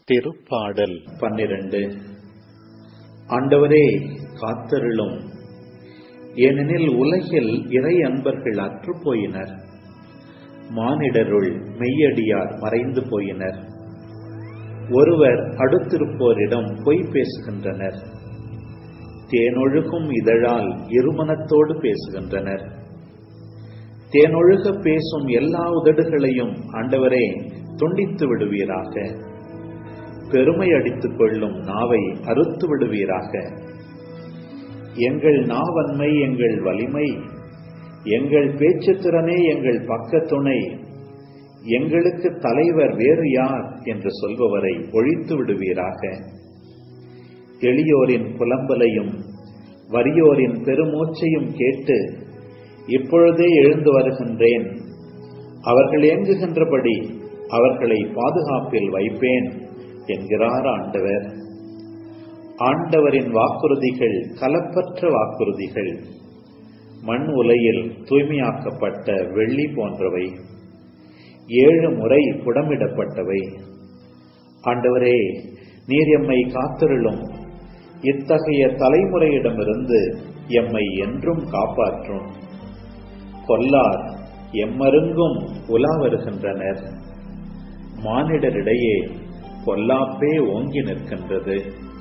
திருப்பாடல் பன்னிரண்டு ஆண்டவரே காத்தருளும் ஏனெனில் உலகில் இறை அன்பர்கள் அற்று போயினர் மானிடருள் மெய்யடியார் மறைந்து போயினர் ஒருவர் அடுத்திருப்போரிடம் பொய் பேசுகின்றனர் தேனொழுகும் இதழால் இருமனத்தோடு பேசுகின்றனர் தேனொழுக பேசும் எல்லா உதடுகளையும் ஆண்டவரே துண்டித்து விடுவீராக பெருமை அடித்துக் கொள்ளும் நாவை அறுத்து விடுவீராக எங்கள் நாவன்மை எங்கள் வலிமை எங்கள் பேச்சுத்திறனே எங்கள் பக்க துணை எங்களுக்கு தலைவர் வேறு யார் என்று சொல்பவரை ஒழித்து விடுவீராக எளியோரின் புலம்பலையும் வறியோரின் பெருமூச்சையும் கேட்டு இப்பொழுதே எழுந்து வருகின்றேன் அவர்கள் இயங்குகின்றபடி அவர்களை பாதுகாப்பில் வைப்பேன் என்கிறார் ஆண்டவர் ஆண்டவரின் வாக்குறுதிகள் கலப்பற்ற வாக்குறுதிகள் மண் உலையில் தூய்மையாக்கப்பட்ட வெள்ளி போன்றவை ஏழு முறை புடமிடப்பட்டவை ஆண்டவரே நீர் எம்மை காத்திருளும் இத்தகைய தலைமுறையிடமிருந்து எம்மை என்றும் காப்பாற்றும் கொல்லார் எம்மருங்கும் உலா வருகின்றனர் மானிடரிடையே பொல்லாப்பே ஓங்கி நிற்கின்றது